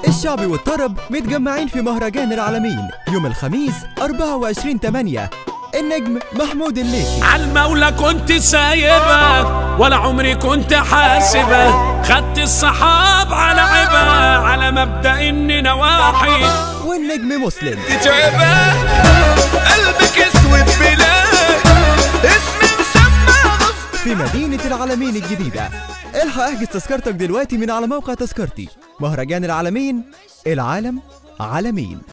الشعبي والطرب متجمعين في مهرجان العالمين يوم الخميس 24 8 النجم محمود الليثي عالمولى كنت سايبك ولا عمري كنت حاسبك خدت الصحاب على عبا على مبدأ اننا واحد والنجم مسلم تعبان قلبك اسود بلاد اسمي مسمى غصب في مدينة العالمين الجديدة الحق احجز تذكرتك دلوقتي من على موقع تذكرتي مهرجان العالمين العالم عالمين